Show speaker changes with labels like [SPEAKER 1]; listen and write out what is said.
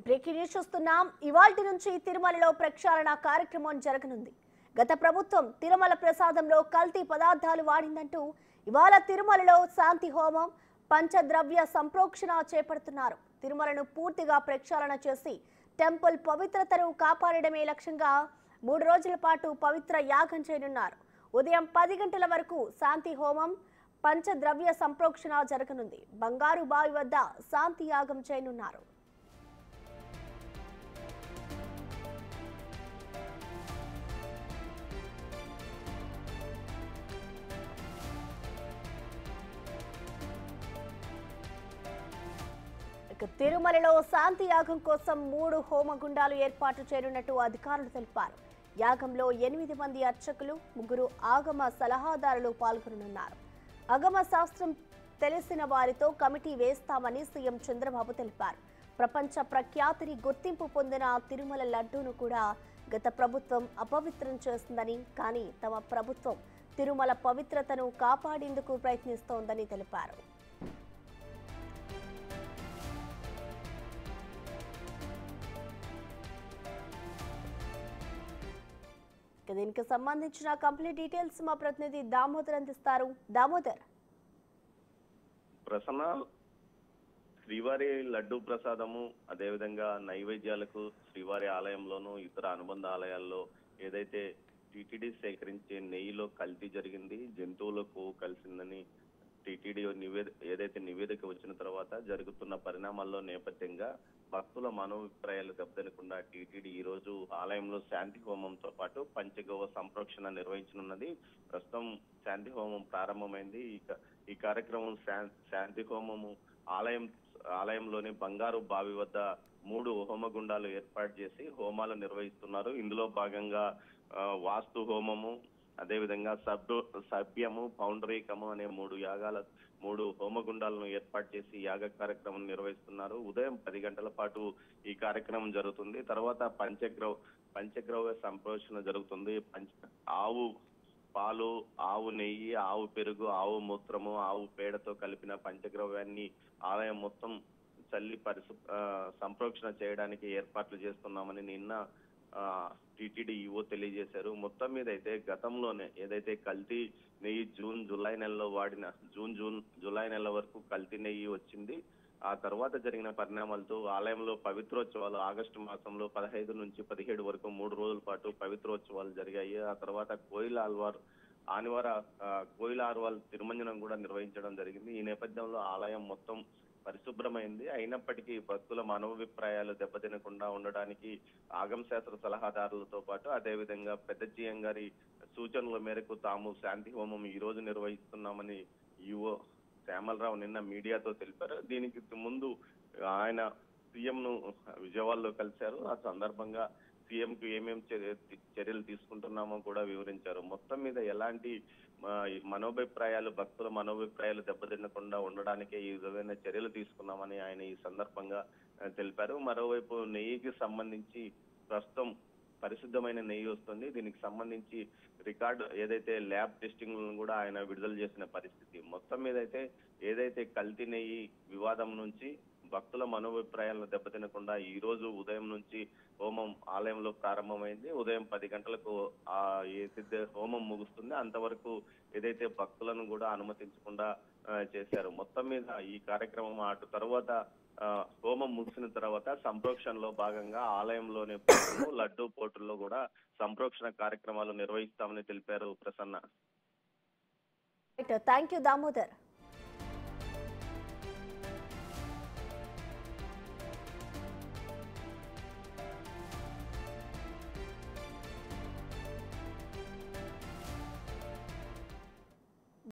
[SPEAKER 1] breaking news చూస్తున్నాం ఇవాల్టి నుంచి తిరుమలలో ప్రక్షాళన కార్యక్రమం జరగనుంది గత ప్రభుత్వం తిరుమల ప్రసాదంలో కల్తీ పదార్థాలు వాడిందంటూ ఇవాళ తిరుమలలో శాంతి హోమం పంచద్రవ్య సంప్రోక్షణ చేపడుతున్నారు తిరుమలను పూర్తిగా ప్రక్షాళన చేసి టెంపుల్ పవిత్రతను కాపాడడమే లక్ష్యంగా మూడు రోజుల పాటు పవిత్ర యాగం చేయనున్నారు ఉదయం పది గంటల వరకు శాంతి హోమం పంచద్రవ్య సంప్రోక్షణ జరగనుంది బంగారు బావి వద్ద శాంతి యాగం చేయనున్నారు ఇక తిరుమలలో శాంతి యాగం కోసం మూడు హోమగుండాలు ఏర్పాటు చేయనున్నట్టు అధికారులు తెలిపారు యాగంలో ఎనిమిది మంది అర్చకులు ముగ్గురు ఆగమ సలహాదారులు పాల్గొననున్నారు అగమ శాస్త్రం తెలిసిన వారితో కమిటీ వేస్తామని సీఎం చంద్రబాబు తెలిపారు ప్రపంచ ప్రఖ్యాతిని గుర్తింపు పొందిన తిరుమల లడ్డూను కూడా గత ప్రభుత్వం అపవిత్రం చేస్తుందని కానీ తమ ప్రభుత్వం తిరుమల పవిత్రతను కాపాడేందుకు ప్రయత్నిస్తోందని తెలిపారు ఇక దీనికి సంబంధించిన కంప్లీట్ డీటెయిల్స్ మా ప్రతినిధి దామోదర్ అందిస్తారు దామోదర్
[SPEAKER 2] ప్రసన్న శ్రీవారి లడ్డు ప్రసాదము అదేవిధంగా నైవేద్యాలకు శ్రీవారి ఆలయంలోను ఇతర అనుబంధ ఆలయాల్లో ఏదైతే టిటిడి సేకరించే నెయ్యిలో కల్తీ జరిగింది జంతువులకు కలిసిందని టిటిడి నివేద ఏదైతే నివేదిక వచ్చిన తర్వాత జరుగుతున్న పరిణామాల్లో నేపథ్యంగా భక్తుల మనోభిప్రాయాలు దెబ్బతినకుండా టీటీడీ ఈ రోజు ఆలయంలో శాంతి హోమంతో పాటు పంచగవ సంప్రోక్షణ నిర్వహించనున్నది ప్రస్తుతం శాంతి హోమం ప్రారంభమైంది ఈ క- ఈ కార్యక్రమం శా- శాంతి హోమము ఆలయం ఆలయంలోని బంగారు బావి వద్ద మూడు హోమగుండాలు ఏర్పాటు చేసి హోమాలు నిర్వహిస్తున్నారు ఇందులో భాగంగా ఆ, వాస్తు హోమము అదేవిధంగా సబ్ సభ్యము పౌండరీకము అనే మూడు యాగాల మూడు హోమగుండాలను ఏర్పాటు చేసి యాగ కార్యక్రమం నిర్వహిస్తున్నారు ఉదయం పది గంటల పాటు ఈ కార్యక్రమం జరుగుతుంది తర్వాత పంచగ్రవ పంచగ్రవ సంప్రోషణ జరుగుతుంది పంచ ఆవు పాలు ఆవు నెయ్యి ఆవు పెరుగు ఆవు మూత్రము ఆవు పేడతో కలిపిన పంచగ్రవ్యాన్ని ఆలయం మొత్తం చల్లి పరిశు ఆ, సంప్రోక్షణ చేయడానికి ఏర్పాట్లు చేస్తున్నామని నిన్న టిటిడి ఈఓ తెలియజేశారు మొత్తం మీద అయితే గతంలోనే ఏదైతే కల్తీ నెయ్యి జూన్ జూలై నెలలో వాడిన జూన్ జూన్ జూలై నెల వరకు కల్తీ నెయ్యి వచ్చింది ఆ తర్వాత జరిగిన పరిణామాలతో ఆలయంలో పవిత్రోత్సవాలు ఆగస్టు మాసంలో పదహైదు నుంచి పదిహేడు వరకు మూడు రోజుల పాటు పవిత్రోత్సవాలు జరిగాయి ఆ తర్వాత కోయిల ఆల్వార్ ఆనివార ఆ, కోయిల ఆల్వార్ తిరుమంజనం కూడా నిర్వహించడం జరిగింది ఈ నేపథ్యంలో ఆలయం మొత్తం పరిశుభ్రమైంది అయినప్పటికీ భక్తుల మనోభిప్రాయాలు దెబ్బతినకుండా ఉండడానికి ఆగమ శాస్త్ర సలహాదారులతో పాటు అదేవిధంగా పెద్ద జీఎం గారి సూచనల మేరకు తాము శాంతి హోమం ఈ రోజు నిర్వహిస్తున్నామని యుఓ శ్యామలరావు నిన్న మీడియాతో తెలిపారు దీనికి ముందు ఆయన సీఎం ను విజయవాడలో కలిశారు ఆ సందర్భంగా సీఎం కు ఏమేం చర్య- చర్యలు తీసుకుంటున్నామో కూడా వివరించారు మొత్తం మీద ఎలాంటి ఆ, ఈ మనోభిప్రాయాలు భక్తుల మనోభిప్రాయాలు దెబ్బతిన్నకుండా ఉండడానికే ఈ విధమైన చర్యలు తీసుకున్నామని ఆయన ఈ సందర్భంగా ఆ, తెలిపారు మరోవైపు నెయ్యికి సంబంధించి ప్రస్తుతం పరిశుద్ధమైన నెయ్యి వస్తుంది దీనికి సంబంధించి రికార్డు ఏదైతే ల్యాబ్ టెస్టింగ్ కూడా ఆయన విడుదల చేసిన పరిస్థితి మొత్తం మీద అయితే ఏదైతే కల్తీ నెయ్యి వివాదం నుంచి భక్తుల మనోభిప్రాయాలను దెబ్బతినకుండా ఈ రోజు ఉదయం నుంచి హోమం ఆలయంలో ప్రారంభమైంది ఉదయం పది గంటలకు ఆ ఏదైతే హోమం ముగుస్తుంది అంతవరకు ఏదైతే భక్తులను కూడా అనుమతించకుండా ఆ, చేశారు మొత్తం మీద ఈ కార్యక్రమం అటు తర్వాత ఆ, హోమం ముగిసిన తర్వాత సంప్రోక్షణలో భాగంగా ఆలయంలోని పోటులు లడ్డూ పోటుల్లో కూడా సంప్రోక్షణ కార్యక్రమాలు నిర్వహిస్తామని తెలిపారు ప్రసన్న
[SPEAKER 1] థ్యాంక్ యూ దామోదర్